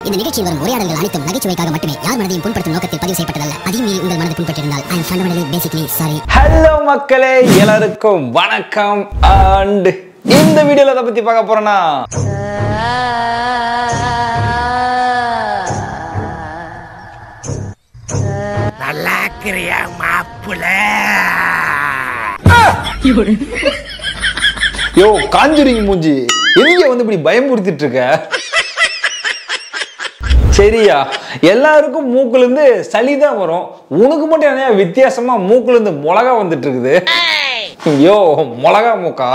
இந்த நிகழ்ச்சியில் வரும் உரையாடல்கள் அனைத்தும் நகைச்சுவைக்காக மட்டுமே யார் மனதையும் புண்படுத்தும் நோக்கத்தில் பதிவு செய்யப்பட்டதல்ல அதையும் மீறி உங்கள் மனதை புண்பட்டிருந்தால் I am fundamentally basically sorry hello மக்களே எல்லாருக்கும் வணக்கம் அண்ட் இந்த வீடியோல எதை பத்தி பார்க்க போறோம்னா நல்லாக்கிறியா மாப்புல யோ காஞ்சுரிங் மூஞ்சி எங்க வந்து இப்படி பயமுறுத்திட்டு இருக்க சரியா எல்லாருக்கும் மூக்குல இருந்து சளி தான் வரும் உனக்கு மட்டும் என்ன வித்தியாசமா மூக்குல இருந்து மிளகா வந்துட்டு இருக்குது யோ மிளகா மூக்கா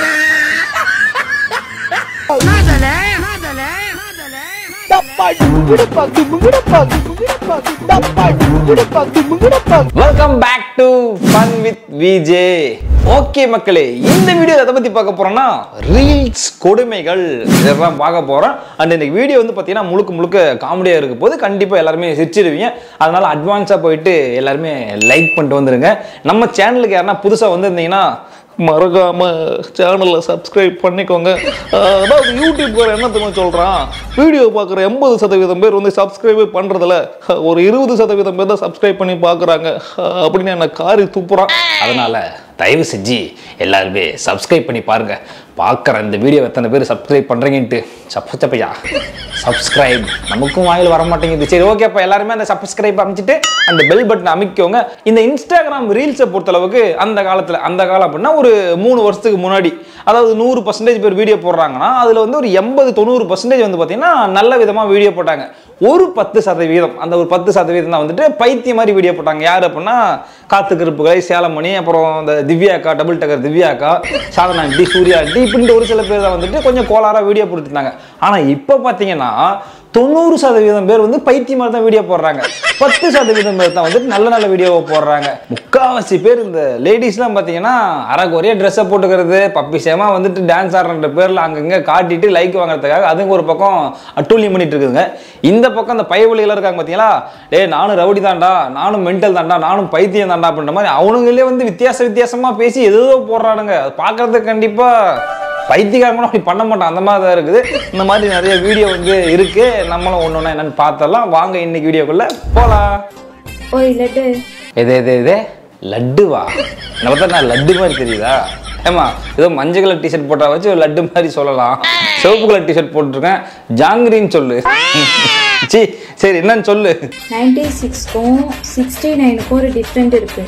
welcome back to fun with VJ okay மக்களே இந்த வீடியோ எதை பத்தி பார்க்க போறோம்னா ரீல்ஸ் கொடுமைகள் இதெல்லாம் பார்க்க போறோம் அண்ட் இந்த வீடியோ வந்து பார்த்தீங்கன்னா முழுக்க முழுக்க காமெடியாக இருக்க போது கண்டிப்பாக எல்லாருமே சிரிச்சிருவீங்க அதனால அட்வான்ஸாக போயிட்டு எல்லாருமே லைக் பண்ணிட்டு வந்துருங்க நம்ம சேனலுக்கு யாருன்னா புதுசாக வந்திருந்தீங்கன்னா மறக்காம சேனலை சப்ஸ்கிரைப் பண்ணிக்கோங்க அஹ் அதாவது யூடியூப்கார என்ன தெரியுமா சொல்றான் வீடியோ பார்க்குற எண்பது சதவீதம் பேர் வந்து சப்ஸ்கிரைபே பண்றதில்ல அஹ் ஒரு இருபது சதவீதம் பேர் தான் சப்ஸ்கிரைப் பண்ணி பார்க்குறாங்க அப்படின்னு என்ன காரி துப்புறான் அதனால தயவு செஞ்சு எல்லாருமே சப்ஸ்கிரைப் பண்ணி பாருங்க பார்க்குற இந்த வீடியோ எத்தனை பேர் சப்ஸ்கிரைப் பண்றீங்கன்ட்டு சப்பு சப்பையா சப்ஸ்கிரைப் நமக்கும் வாயில் வர மாட்டேங்குது சரி ஓகேப்பா எல்லாருமே அந்த சப்ஸ்கிரைப் அமைச்சிட்டு அந்த பெல் பட்டன் அமைக்கோங்க இந்த இன்ஸ்டாகிராம் ரீல்ஸை பொறுத்தளவுக்கு அந்த காலத்தில் அந்த காலம் அப்படின்னா ஒரு மூணு வருஷத்துக்கு முன்னாடி அதாவது நூறு பர்சன்டேஜ் பேர் வீடியோ போடுறாங்கன்னா அதில் வந்து ஒரு எண்பது தொண்ணூறு பர்சன்டேஜ் வந்து பார்த்தீங்கன்னா நல்ல விதமாக வீடியோ போட்டாங்க ஒரு பத்து சதவீதம் அந்த ஒரு பத்து சதவீதம் தான் வந்துட்டு பைத்தியம் மாதிரி வீடியோ போட்டாங்க யார் அப்படின்னா காத்து கருப்புகளை சேலமணி அப்புறம் இந்த திவ்யாக்கா டபுள் டக்கர் திவ்யாக்கா சாதனா டி சூர்யா டி இப்படின்ட்டு ஒரு சில பேர் தான் வந்துட்டு கொஞ்சம் கோளாரா வீடியோ போட்டுருந்தாங்க ஆனால் இப்போ பார்த்தீங்கன்னா தொண்ணூறு சதவீதம் பேர் வந்து பைத்தியம் மாதிரி தான் வீடியோ போடுறாங்க பத்து சதவீதம் பேர் தான் வந்துட்டு நல்ல நல்ல வீடியோவை போடுறாங்க முக்காவாசி பேர் இந்த லேடிஸ்லாம் பார்த்தீங்கன்னா அரைக்குறைய ட்ரெஸ்ஸை போட்டுக்கிறது பப்பி சேமா வந்துட்டு டான்ஸ் ஆடுற பேரில் அங்கங்கே காட்டிட்டு லைக் வாங்குறதுக்காக அதுங்க ஒரு பக்கம் அட்டூழியம் பண்ணிட்டு இருக்குதுங்க இந்த பக்கம் அந்த பயவழிகள் இருக்காங்க பார்த்தீங்களா டேய் நானும் ரவுடி தான்டா நானும் மென்டல் தான்டா நானும் பைத்தியம் தான்டா அப்படின்ற மாதிரி அவனுங்களே வந்து வித்தியாச வித்தியாசமா பேசி ஏதோ போடுறானுங்க அது பார்க்கறதுக்கு கண்டிப்பா பைத்தியக்காரங்க கூட அப்படி பண்ண மாட்டோம் அந்த மாதிரி தான் இருக்குது இந்த மாதிரி நிறைய வீடியோ வந்து இருக்கு நம்மளும் ஒன்று ஒன்றா என்னன்னு பார்த்தலாம் வாங்க இன்னைக்கு வீடியோக்குள்ள போலாம் ஓய் லட்டு எது எது எது லட்டுவா என்ன பார்த்தா நான் லட்டு மாதிரி தெரியுதா ஏமா ஏதோ மஞ்சள் கலர் டிஷர்ட் போட்டா வச்சு ஒரு லட்டு மாதிரி சொல்லலாம் சிவப்பு கலர் டிஷர்ட் போட்டிருக்கேன் ஜாங்கிரின்னு சொல்லு சி சரி என்னன்னு சொல்லு நைன்டி சிக்ஸ்க்கும் சிக்ஸ்டி நைனுக்கும் ஒரு டிஃப்ரெண்ட் இருக்கு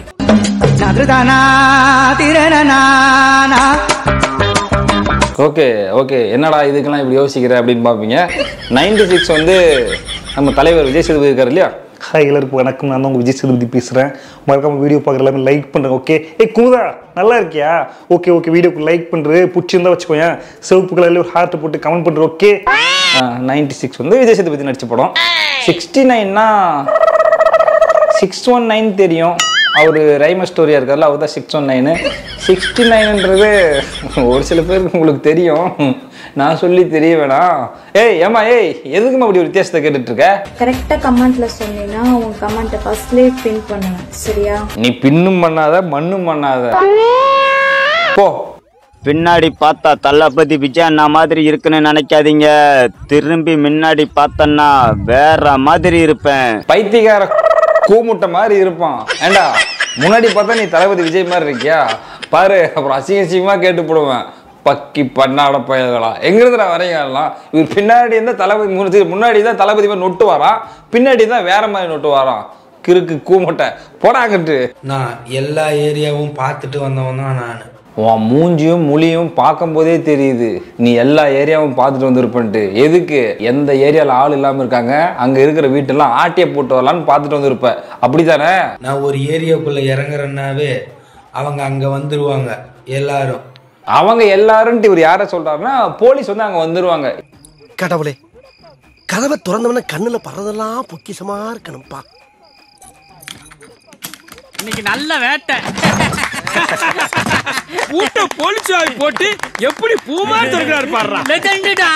ஓகே ஓகே என்னடா இதுக்கெல்லாம் இப்படி யோசிக்கிற அப்படின்னு பார்ப்பீங்க நைன்டி சிக்ஸ் வந்து நம்ம தலைவர் விஜய் சேதுபதி இருக்காரு இல்லையா ஹாய் எல்லாருக்கும் வணக்கம் நான் தான் உங்கள் விஜய் சேதுபதி பேசுகிறேன் மறக்காம வீடியோ பார்க்குற எல்லாமே லைக் பண்ணுறேன் ஓகே ஏ கூதா நல்லா இருக்கியா ஓகே ஓகே வீடியோக்கு லைக் பண்ணுறது பிடிச்சிருந்தா வச்சுக்கோயேன் சிவப்பு கலரில் ஒரு ஹார்ட் போட்டு கமெண்ட் பண்ணுற ஓகே நைன்டி சிக்ஸ் வந்து விஜய் சேதுபதி நடிச்ச படம் சிக்ஸ்டி நைன்னா சிக்ஸ் ஒன் நைன் தெரியும் அவர் ரைம ஸ்டோரியா இருக்கார்ல அவர் தான் சிக்ஸ் ஒன் நைனு சிக்ஸ்டி நைன்ன்றது ஒரு சில பேருக்கு உங்களுக்கு தெரியும் நான் சொல்லி தெரிய வேணாம் ஏய் ஏமா ஏய் எதுக்குமா அப்படி ஒரு வித்தியாசத்தை கேட்டுட்டு இருக்க கரெக்டாக கமெண்ட்ல சொன்னீங்கன்னா உன் கமெண்ட்டை ஃபர்ஸ்ட்லேயே பின் பண்ணுவேன் சரியா நீ பின்னும் பண்ணாத மண்ணும் பண்ணாத போ பின்னாடி பார்த்தா தளபதி விஜய் அண்ணா மாதிரி இருக்குன்னு நினைக்காதீங்க திரும்பி முன்னாடி பார்த்தன்னா வேற மாதிரி இருப்பேன் பைத்தியக்கார கூமுட்டை மாதிரி இருப்பான் ஏண்டா முன்னாடி பார்த்தா நீ தளபதி விஜய் மாதிரி இருக்கியா பாரு அப்புறம் அசிங்க அசிங்கமா கேட்டு போடுவேன் பக்கி பண்ணாட பயல்களா எங்கிருந்து நான் வரீங்கலாம் இவர் பின்னாடி இருந்தா தளபதி முன்னாடி முன்னாடி தான் தளபதி மாதிரி நொட்டு வாரான் பின்னாடி தான் வேற மாதிரி நொட்டு வாரான் கிறுக்கு கூமுட்டை போடாங்கட்டு நான் எல்லா ஏரியாவும் பார்த்துட்டு வந்தவன் தான் நான் உன் மூஞ்சியும் மொழியும் பார்க்கும்போதே தெரியுது நீ எல்லா ஏரியாவும் பார்த்துட்டு வந்திருப்பன்ட்டு எதுக்கு எந்த ஏரியாவில் ஆள் இல்லாமல் இருக்காங்க அங்கே இருக்கிற வீட்டெல்லாம் ஆட்டியை போட்டு வரலான்னு பார்த்துட்டு வந்திருப்ப அப்படிதானே நான் ஒரு ஏரியாக்குள்ள இறங்குறேன்னாவே அவங்க அங்க வந்துருவாங்க எல்லாரும் அவங்க எல்லாருன்ட்டு இவர் யாரை சொல்றாருன்னா போலீஸ் வந்து அங்கே வந்துருவாங்க கடவுளே கதவை திறந்தவன கண்ணுல படுறதெல்லாம் பொக்கிஷமா இருக்கணும்ப்பா இன்னைக்கு நல்ல வேட்டை பூட்ட போலீஸ் ஆகி போட்டு எப்படி பூமா திறக்கிறாரு பாடுறா லெஜெண்டுடா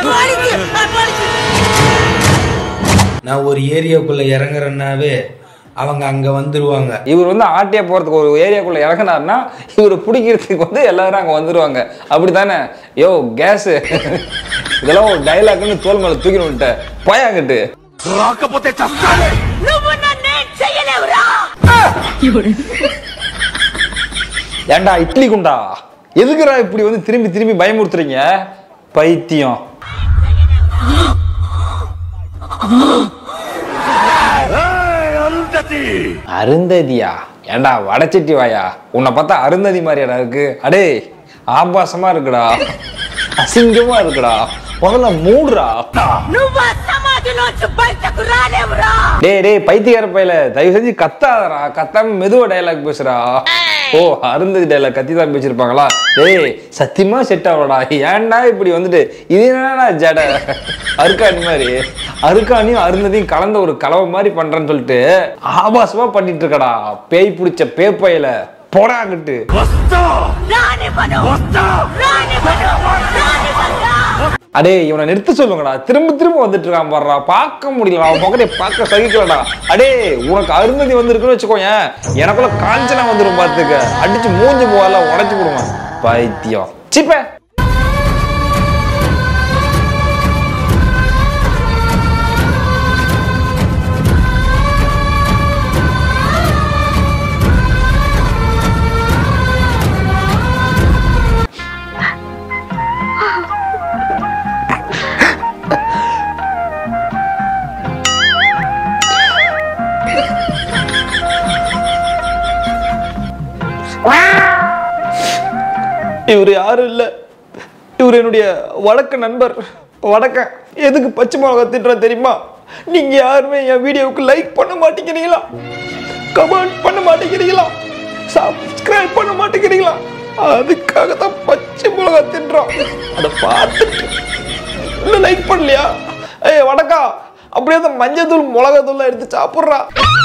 நான் ஒரு ஏரியாக்குள்ள இறங்குறேன்னாவே அவங்க அங்க வந்துருவாங்க இவர் வந்து ஆட்டியா போறதுக்கு ஒரு ஏரியாக்குள்ள இறங்கினாருன்னா இவர் பிடிக்கிறதுக்கு வந்து எல்லாரும் அங்க வந்துருவாங்க அப்படித்தானே யோ கேஸ் இதெல்லாம் ஒரு டைலாக்னு தோல் மேல தூக்கி விட்ட போயாங்கிட்டு రాకపోతే చస్తానే ஏன்டா இட்லி குண்டா எதுக்குடா இப்படி வந்து திரும்பி திரும்பி பயமுறுத்துறீங்க பைத்தியம் అందతి அருந்ததியா ஏன்டா வடச்சட்டி வாயா உன்னை பார்த்தா அருந்ததி மாதிரியாடா இருக்கு அடே ஆபாசமா இருக்குடா அசிங்கமா இருக்குடா முதல்ல மூடுறா டேய் டேய் பைத்தியக்கார பையல தயவு செஞ்சு கத்தாதடா கத்தாம மெதுவா டயலாக் பேசுறா ஓ அருந்ததி டயலாக் கத்தி தான் பேசிருப்பாங்களா டேய் சத்தியமா செட் ஆகலடா ஏன்டா இப்படி வந்துட்டு இது என்னடா ஜட அருக்காணி மாதிரி அருக்காணியும் அருந்ததியும் கலந்த ஒரு கலவை மாதிரி பண்றேன்னு சொல்லிட்டு ஆபாசமா பண்ணிட்டு இருக்கடா பேய் பிடிச்ச பேப்பையில போடாங்கிட்டு వస్తా వస్తా அடே இவனை நிறுத்த சொல்லுங்கடா திரும்ப திரும்ப வந்துட்டு இருக்கான் பாடுறா பார்க்க முடியல அவன் பக்கத்தை பார்க்க சகிக்கலடா அடே உனக்கு அருந்ததி வந்திருக்குன்னு வச்சுக்கோயேன் எனக்குள்ள காஞ்சனா வந்துரும் பார்த்துக்க அடிச்சு மூஞ்சி போகல உடைச்சு விடுவேன் பைத்தியம் சிப்ப இவர் யாரும் இல்ல இவர் என்னுடைய வடக்க நண்பர் வடக்க எதுக்கு பச்சை மிளகா திட்டுறேன் தெரியுமா நீங்க யாருமே என் வீடியோவுக்கு லைக் பண்ண மாட்டேங்கிறீங்களா கமெண்ட் பண்ண மாட்டேங்கிறீங்களா சப்ஸ்கிரைப் பண்ண மாட்டேங்கிறீங்களா அதுக்காக தான் பச்சை மிளகா திட்டுறோம் அதை பார்த்துட்டு இன்னும் லைக் பண்ணலையா ஏய் வடக்கா அப்படியே அந்த மஞ்சள் தூள் மிளகா தூள் எடுத்து சாப்பிட்றா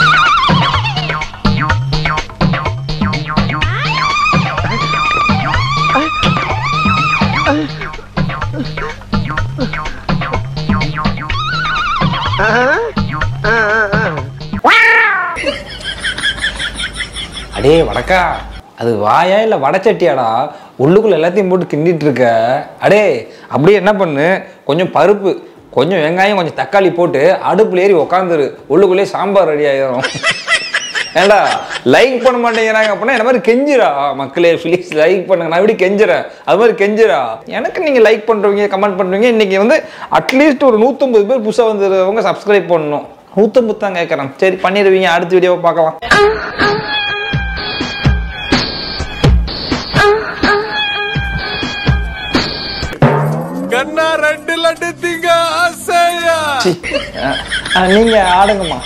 அடே வடக்கா அது வாயா இல்லை வடச்சட்டியாடா உள்ளுக்குள்ள எல்லாத்தையும் போட்டு கிண்டிட்டு இருக்க அடே அப்படியே என்ன பண்ணு கொஞ்சம் பருப்பு கொஞ்சம் வெங்காயம் கொஞ்சம் தக்காளி போட்டு அடுப்புல ஏறி உக்காந்துரு உள்ளுக்குள்ளேயே சாம்பார் ரெடி ஆயிரும் ஏண்டா லைக் பண்ண மாட்டேங்கிறாங்க அப்படின்னா என்ன மாதிரி கெஞ்சிரா மக்களே ப்ளீஸ் லைக் பண்ணுங்க நான் எப்படி கெஞ்சுறேன் அது மாதிரி கெஞ்சிரா எனக்கு நீங்க லைக் பண்றவங்க கமெண்ட் பண்றவங்க இன்னைக்கு வந்து அட்லீஸ்ட் ஒரு நூற்றம்பது பேர் புதுசாக வந்துருவங்க சப்ஸ்கிரைப் பண்ணணும் நூற்றம்பது தான் கேட்குறேன் சரி பண்ணிடுவீங்க அடுத்த வீடியோவை பார்க்கலாம் கண்ணா ரெண்டு லட்டு திங்க ஆசையா சி, அஹ், அஹ், நீங்க ஆடுங்கம்மா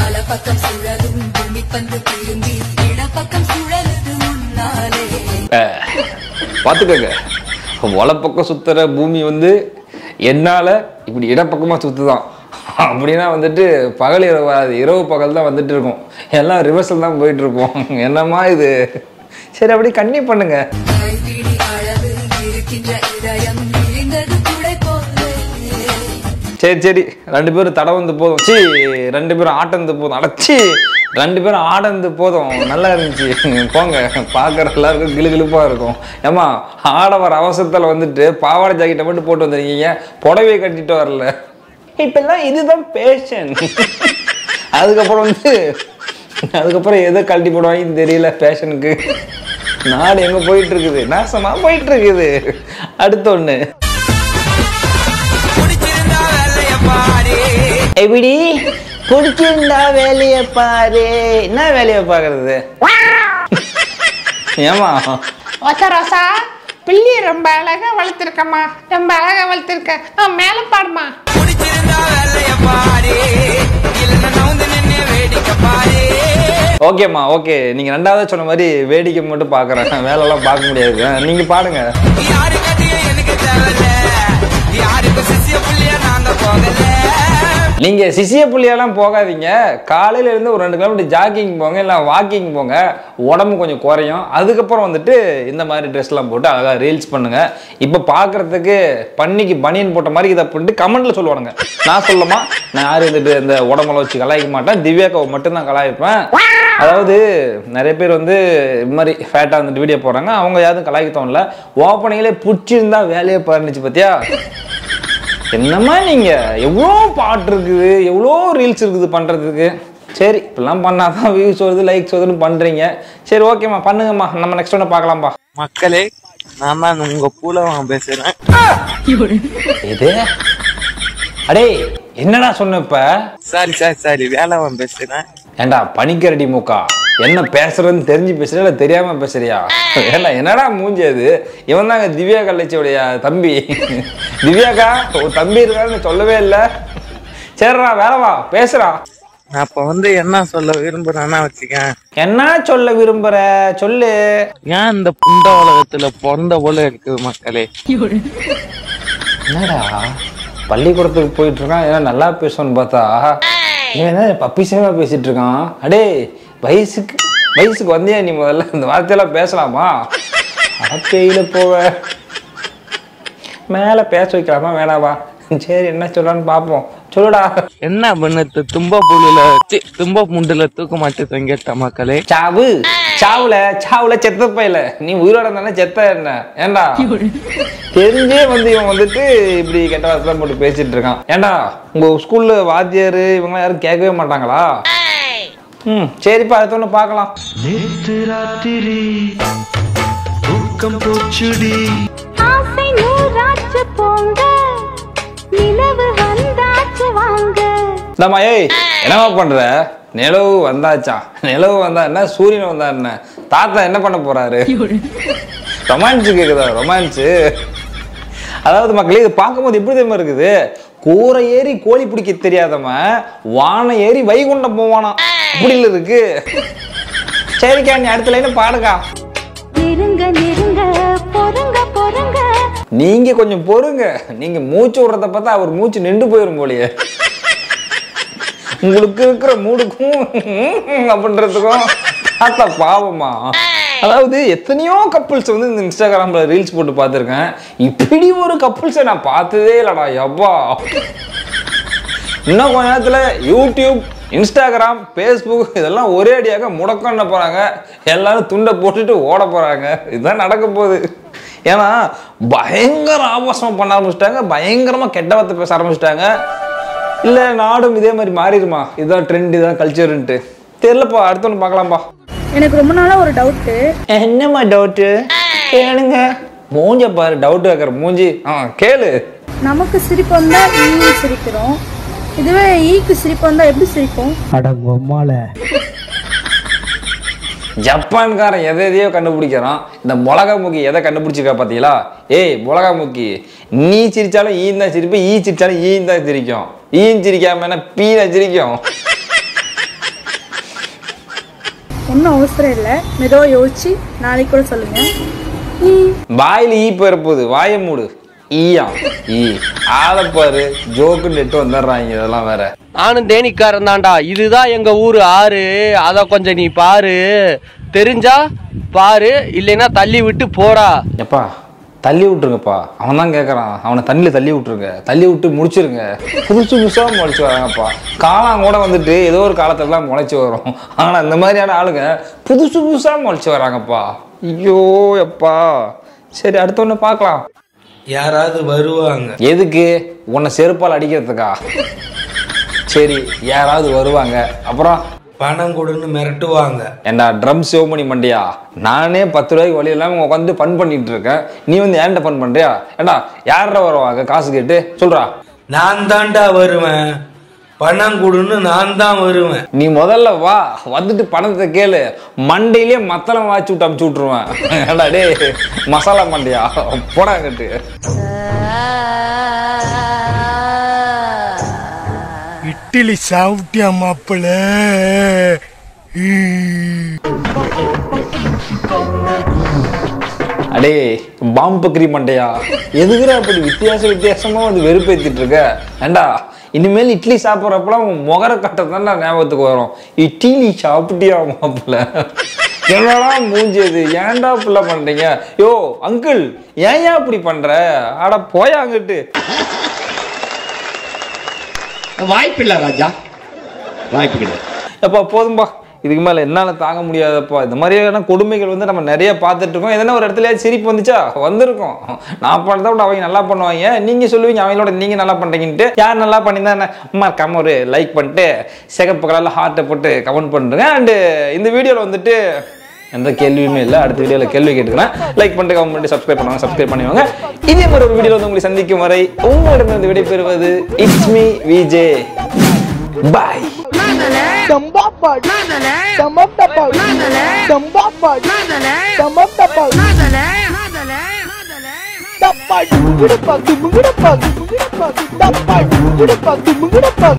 அஹ், பாத்துக்கோங்க வலப்பக்கம் சுத்துற பூமி வந்து என்னால இப்படி இடப்பக்கமா சுத்துதான் அப்படின்னா வந்துட்டு பகல் இரவு வராது இரவு பகல் தான் வந்துட்டு இருக்கும் எல்லாம் ரிவர்சல் தான் போயிட்டு இருப்போம் என்னம்மா இது சரி அப்படி கண்ணி பண்ணுங்க சரி சரி ரெண்டு பேரும் தடை வந்து போதும் சி ரெண்டு பேரும் ஆட்டந்து போதும் அடச்சி ரெண்டு பேரும் ஆடந்து போதும் நல்லா இருந்துச்சு போங்க பார்க்குற எல்லாருக்கும் கிளுகிளுப்பா இருக்கும் ஏமா ஆடவர் அவசரத்தில் வந்துட்டு பாவாடை ஜாக்கெட்டை மட்டும் போட்டு வந்திருக்கீங்க புடவை கட்டிட்டு வரல இப்பெல்லாம் இதுதான் பேஷன் அதுக்கப்புறம் வந்து அதுக்கப்புறம் எதை கழட்டி போடுவாங்கன்னு தெரியல பேஷனுக்கு நாடு எங்க போயிட்டு இருக்குது நாசமா போயிட்டு இருக்குது அடுத்த ஒண்ணு எப்படி பிடிச்சிருந்தா வேலையை பாரு என்ன வேலையை பாக்குறது ஏமா ஒத்த ரோசா பிள்ளி ரொம்ப அழகா வளர்த்துருக்கம்மா ரொம்ப அழகா வளர்த்துருக்க ஆ, மேல பாடுமா ஓகேம்மா ஓகே நீங்க ரெண்டாவது சொன்ன மாதிரி வேடிக்கை மட்டும் பாக்குறேன் வேலைலாம் பார்க்க முடியாது அஹ், நீங்க பாடுங்க யாருக்கு சிசிய புள்ளிய நாங்க போகல நீங்க சிசிய புள்ளியெல்லாம் போகாதீங்க காலையில இருந்து ஒரு ரெண்டு கிலோமீட்டர் ஜாக்கிங் போங்க இல்லை வாக்கிங் போங்க உடம்பு கொஞ்சம் குறையும் அதுக்கப்புறம் வந்துட்டு இந்த மாதிரி ட்ரெஸ்லாம் போட்டு அழகா ரீல்ஸ் பண்ணுங்க இப்போ பார்க்கறதுக்கு பன்னிக்கு பனியன் போட்ட மாதிரி இதை பண்ணிட்டு கமெண்ட்ல சொல்லுவானுங்க நான் சொல்லமா நான் யாரும் வந்துட்டு இந்த உடம்புல வச்சு கலாய்க்க மாட்டேன் திவ்யாக்காவை மட்டும்தான் கலாய்ப்பேன் அதாவது நிறைய பேர் வந்து இது மாதிரி ஃபேட்டாக வந்துட்டு வீடியோ போடுறாங்க அவங்க யாரும் கலாய்க்க தோணல ஓப்பனிங்லேயே பிடிச்சிருந்தா வேலையே பாருந்துச்சு பார்த்தியா என்னம்மா நீங்க எவ்வளோ பாட்டு இருக்குது எவ்வளோ ரீல்ஸ் இருக்குது பண்றதுக்கு சரி இப்படிலாம் பண்ணாதான் வியூஸ் வருது லைக்ஸ் வருதுன்னு பண்றீங்க சரி ஓகேம்மா பண்ணுங்கம்மா நம்ம நெக்ஸ்ட் ஒன்று பார்க்கலாம்ப்பா மக்களே நான் தான் உங்க பூலவன் பேசுறேன் இது அடே என்னடா சொன்ன இப்ப சாரி சாரி சாரி வேலவன் பேசுறேன் ஏண்டா பனிக்கரடி மூக்கா என்ன பேசுறதுன்னு தெரிஞ்சு பேசுறியா இல்ல தெரியாம பேசுறியா ஏண்டா என்னடா மூஞ்சி அது இவன் தாங்க திவ்யா கள்ளச்சியோடைய தம்பி திவ்யாக்கா ஒரு தம்பி இருக்கான்னு சொல்லவே இல்லை சரிடா வேலை வா பேசுறா நான் இப்ப வந்து என்ன சொல்ல விரும்புறேன்னா வச்சுக்கேன் என்ன சொல்ல விரும்புற சொல்லு ஏன் இந்த புண்ட உலகத்துல பிறந்த போல இருக்குது மக்களே என்னடா பள்ளிக்கூடத்துக்கு போயிட்டு இருக்கான் ஏன்னா நல்லா பேசணும்னு பார்த்தா இவன் என்ன பப்பிசமா பேசிட்டு இருக்கான் அடே வயசுக்கு வயசுக்கு வந்தியா நீ முதல்ல இந்த வார்த்தையெல்லாம் பேசலாமா அடப்பையில போவ மேல பேச வைக்கலாமா வேணாவா சரி என்ன சொல்றான்னு பார்ப்போம் சொல்லுடா என்ன பண்ணது தும்ப புல்லுல சி, தும்ப முண்டுல தூக்க மாட்டேன் தொங்கிட்ட மக்களே சாவு சாவுல சாவுல செத்த பையில நீ உயிரோட இருந்தானே செத்த என்ன ஏண்டா தெரிஞ்சே வந்து இவன் வந்துட்டு இப்படி கெட்ட வார்த்தை போட்டு பேசிட்டு இருக்கான் ஏண்டா உங்க ஸ்கூல்ல வாத்தியார் இவங்க யாரும் கேட்கவே மாட்டாங்களா ம் சரிப்பா அடுத்த ஒன்று பார்க்கலாம் நேற்று ராத்திரி தூக்கம் போச்சுடி ஆசை நூறாச்சு போங்க நிலவு வந்தாச்சு வாங்க இந்தாம்மா ஏய் என்னம்மா பண்ற நிலவு வந்தாச்சா நிலவு வந்தா என்ன சூரியன் வந்தா என்ன தாத்தா என்ன பண்ண போறாரு ரொமான்ஸ் கேக்குதா ரொமான்ஸ் அதாவது மக்களே இது பார்க்கும்போது எப்படி தெரியுமா இருக்குது கூரை ஏறி கோழி பிடிக்க தெரியாதவன் வானை ஏறி வைகுண்டம் போவானா அப்படி இல்ல இருக்கு சரிக்கா நீ அடுத்த லைன் பாடுக்கா நெருங்க நெருங்க பொறுங்க பொறுங்க நீங்க கொஞ்சம் பொறுங்க நீங்க மூச்சு விடுறத பார்த்தா அவர் மூச்சு நின்று போயிரும் போலயே உங்களுக்கு இருக்கிற மூடுக்கும் அப்படின்றதுக்கும் தாத்தா பாவமா அதாவது எத்தனையோ கப்புள்ஸ் வந்து இந்த இன்ஸ்டாகிராம்ல ரீல்ஸ் போட்டு பார்த்துருக்கேன் இப்படி ஒரு கப்புள்ஸை நான் பார்த்ததே இல்லடா யப்பா இன்னும் கொஞ்ச நேரத்துல யூடியூப் இன்ஸ்டாகிராம் ஃபேஸ்புக் இதெல்லாம் ஒரே அடியாக முடக்கண்ண போறாங்க எல்லாரும் துண்டை போட்டுட்டு ஓட போறாங்க இதுதான் நடக்க போகுது ஏன்னா பயங்கர ஆபாசம் பண்ண ஆரம்பிச்சிட்டாங்க பயங்கரமா கெட்ட வார்த்தை பேச ஆரம்பிச்சிட்டாங்க இல்ல நாடும் இதே மாதிரி மாறிடுமா இதுதான் ட்ரெண்ட் இதுதான் கல்ச்சர்ன்ட்டு தெரியலப்பா அடுத்தவனு பார்க்கலாம்ப்பா எனக்கு ரொம்ப நாளா ஒரு டவுட்டு என்னம்மா டவுட்டு கேளுங்க மூஞ்ச பாரு டவுட் கேட்குற மூஞ்சி ஆ கேளு நமக்கு சிரிப்பு வந்தா ஈ சிரிக்கிறோம் இதுவே ஈக்கு சிரிப்பு வந்தா எப்படி சிரிப்போம் ஜப்பான்காரன் எதை எதையோ கண்டுபிடிக்கிறான் இந்த மிளகா முக்கி எதை கண்டுபிடிச்சிருக்கா பார்த்தீங்களா ஏய் மிளகா முக்கி நீ சிரிச்சாலும் ஈன் தான் சிரிப்பு ஈ சிரிச்சாலும் ஈன் தான் சிரிக்கும் ஈன் சிரிக்காம என்ன பீ தான் சிரிக்கும் ஒன்றும் அவசரம் இல்லை மெதுவாக யோசிச்சு நாளைக்கு கூட சொல்லுங்க ஈ வாயில ஈ போகுது வாயை மூடு ஈயா ஈ ஆளப்பாரு ஜோக்குன்னு எட்டு வந்துடுறாங்க இதெல்லாம் வேற நானும் தேனிக்காரன் தான்டா இதுதான் எங்க ஊரு ஆறு அத கொஞ்சம் நீ பாரு தெரிஞ்சா பாரு இல்லைன்னா தள்ளி விட்டு போடா எப்பா தள்ளி விட்டுருங்கப்பா அவன் தான் கேட்குறான் அவனை தண்ணியில் தள்ளி விட்டுருங்க தள்ளி விட்டு முடிச்சிருங்க புதுசு புதுசாக முளைச்சி வராங்கப்பா காலம் கூட வந்துட்டு ஏதோ ஒரு காலத்துலலாம் முளைச்சி வரும் ஆனால் இந்த மாதிரியான ஆளுங்க புதுசு புதுசாக முளைச்சி வராங்கப்பா ஐயோ எப்பா சரி அடுத்த ஒன்று பார்க்கலாம் யாராவது வருவாங்க எதுக்கு உன்னை செருப்பால் அடிக்கிறதுக்கா சரி யாராவது வருவாங்க அப்புறம் பணம் கொடுன்னு மிரட்டுவாங்க ஏண்டா ட்ரம் சிவமணி மண்டியா நானே பத்து ரூபாய்க்கு வழி இல்லாமல் உட்காந்து ஃபன் பண்ணிட்டு இருக்கேன் நீ வந்து ஏன்ட்ட ஃபன் பண்றியா ஏண்டா யார்டா வருவாங்க காசு கேட்டு சொல்றா நான் தான்டா வருவேன் பணம் கொடுன்னு நான் தான் வருவேன் நீ முதல்ல வா வந்துட்டு பணத்தை கேளு மண்டையிலே மத்தளம் வாய்ச்சி விட்டு அமுச்சு விட்டுருவேன் ஏண்டா டேய் மசாலா மண்டியா போடா கட்டு இட்லி சாப்பிட்டியா மாப்பிள்ள அடே பாம்பு பக்ரி மண்டையா எதுக்குடா அப்படி வித்தியாச வித்தியாசமா வந்து வெறுப்பேத்திட்டு இருக்க ஏண்டா இனிமேல் இட்லி சாப்பிட்றப்பலாம் உன் முகர கட்ட தான் ஞாபகத்துக்கு வரும் இட்லி சாப்பிட்டியா மாப்பிள்ள என்னடா மூஞ்சி அது ஏன்டா இப்படிலாம் பண்றீங்க யோ அங்கிள் ஏன் ஏன் இப்படி பண்ற ஆட போயா அங்கிட்டு வாய்ப்பில்லை ராஜா வாய்ப்பு கிடையாது எப்பா போதும்பா இதுக்கு மேல என்னால தாங்க முடியாதப்பா இந்த மாதிரியான கொடுமைகள் வந்து நம்ம நிறைய பார்த்துட்டு இருக்கோம் எதனா ஒரு இடத்துல சிரிப்பு வந்துச்சா வந்திருக்கும் நான் பண்ணதை விட அவங்க நல்லா பண்ணுவாங்க நீங்க சொல்லுவீங்க அவங்களோட நீங்க நல்லா பண்றீங்கன்ட்டு யார் நல்லா பண்ணியிருந்தா என்ன அம்மா கம்ம ஒரு லைக் பண்ணிட்டு சிகப்பு கலர்ல ஹார்ட்டை போட்டு கமெண்ட் பண்ணுறேங்க அண்டு இந்த வீடியோவில் வந்துட்டு எந்த கேள்வியுமே இல்லை அடுத்த வீடியோவில் கேள்வி கேட்டுக்கிறேன் லைக் பண்ணிட்டு கமெண்ட் பண்ணி சப்ஸ்கிரைப் பண்ணுவாங்க சப்ஸ்கிரைப் பண்ணுவாங்க இதே மாதிரி ஒரு வீடியோ வந்து உங்களை சந்திக்கும் வரை உங்களிடமிருந்து விடைபெறுவது it's me VJ bye Tapa,